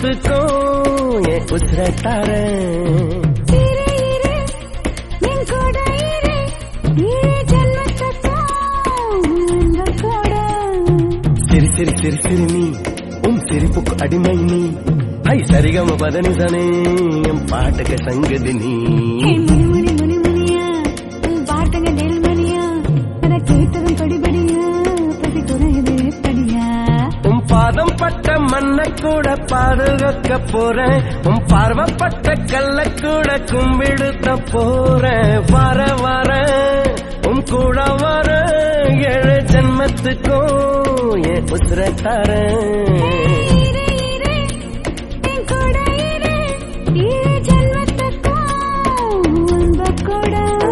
ஜென்மத்துக்கும் என் உசுர தரேன் இரு, இரு, என் கூட இரு. இரு ஜென்மத்துக்கும் இந்த கூட. சிரி சிரி சிரி சிரி நீ உன் சிரிப்புக்கு அடிமை நீ ஐ சரிகம பதனிதனே என் பாட்டுக்கு சங்கதி நீ ஹே, முனி, முனி, முனி, முனியா, உன் பாட்டுங்க நெல்மணியா, அதை கேட்டதும் படிபடியா, பசி குறையுது படியா. உன் பாதம் பட்ட மண்ணை கூட பாதுகாக்க போறேன் உன் பார்வப்பட்ட கல்ல கூட கும்பிடுத்த போறேன் வர வர உன் கூட வர ஏழு ஜென்மத்துக்கும் என் உசுர தரேன் இரு, இரு, என் கூட இரு. இரு ஜென்மத்துக்கும் இந்த கூட.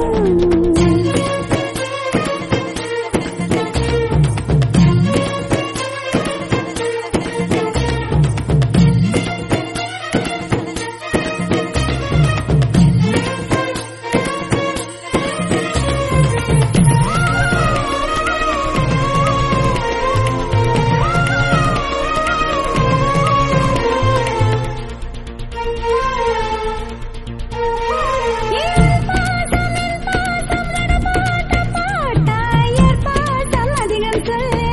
என் பாசம், என் பாசம் நடமாட்ட மாட்டாய், என் பாசம் அதிகம் சொல்லே.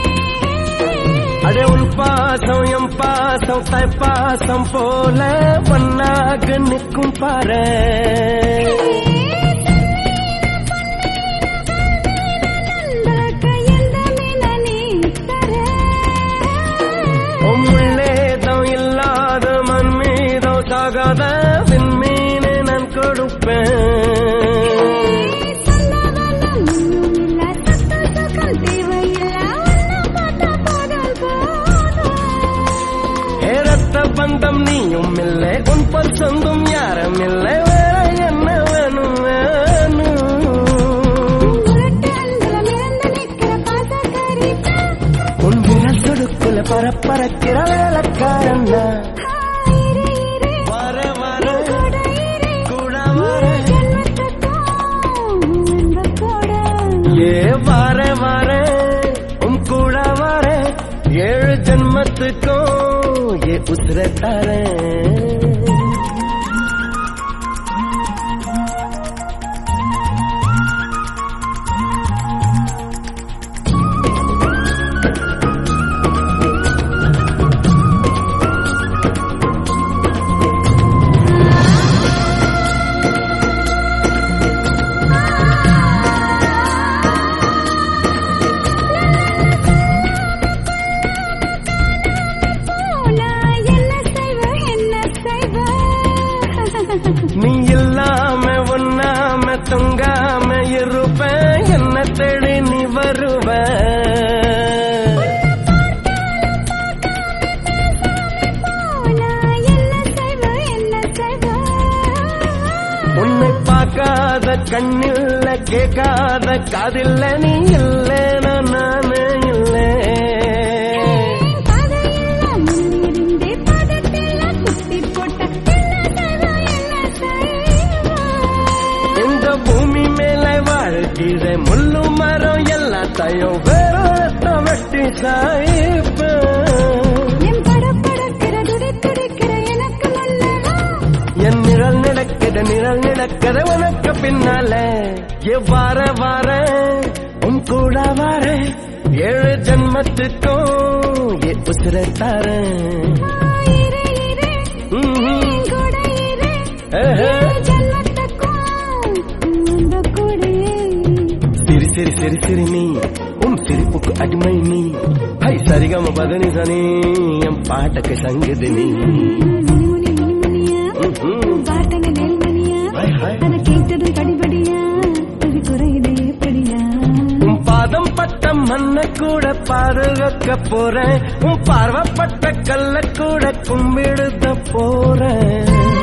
அடே உன் பாசம் என் பாசம் தாய் பாசம் போல பண்ணாக நிற்கும் பாரு உள்ளேதம் இல்லாத மண் மீதம் சாகாத விண்மீனை நான் கொடுப்பேன் ஏறத்த பந்தம் நீயும் இல்லை உன் பொல் சொந்தம் யாரும் இல்லை வேற என்ன வேணும் வேணும் உன் விரல் சொடுக்குல பரப்பறக்கிற வேலைக்காரன் வர வர கூட வர ஏ வர வர உன் கூட வர ஏழு ஜென்மத்துக்கும் ஏ உசுர தரேன் நீ இல்லாம ஒண்ணாம தொங்காம இருப்பேன் என்ன தேடி நீ வருவ உன்னை பார்க்காத கண்ணில்ல கேட்காத காதில்ல நீ இல்ல நானே இல்லை இந்த பூமி மேல வாழ்கிற முள்ளு மரம் எல்லாத்தையும் வேற வெட்டி சாய்ப்பேன் என் நிழல் நடக்கிற நிழல் நடக்கிற உனக்கு பின்னால ஏ வார வார உன் கூட வார ஏழு ஜென்மத்துக்கும் ஏ உசுர தரேன் ம்ஹும். ஏஹே. சிரி சிரி சிரி சிரி நீ உன் சிரிப்புக்கு அடிமை நீ ஹை சரிகம பதனிதனே என் பாட்டுக்கு சங்கதி நீ ம்ஹும். Hi, hi. உன் பாதம் பட்ட மண்ணை கூட பாதுகாக்க போறேன் உன் பார்வப்பட்ட கல்ல கூட கும்பிடுத போறேன்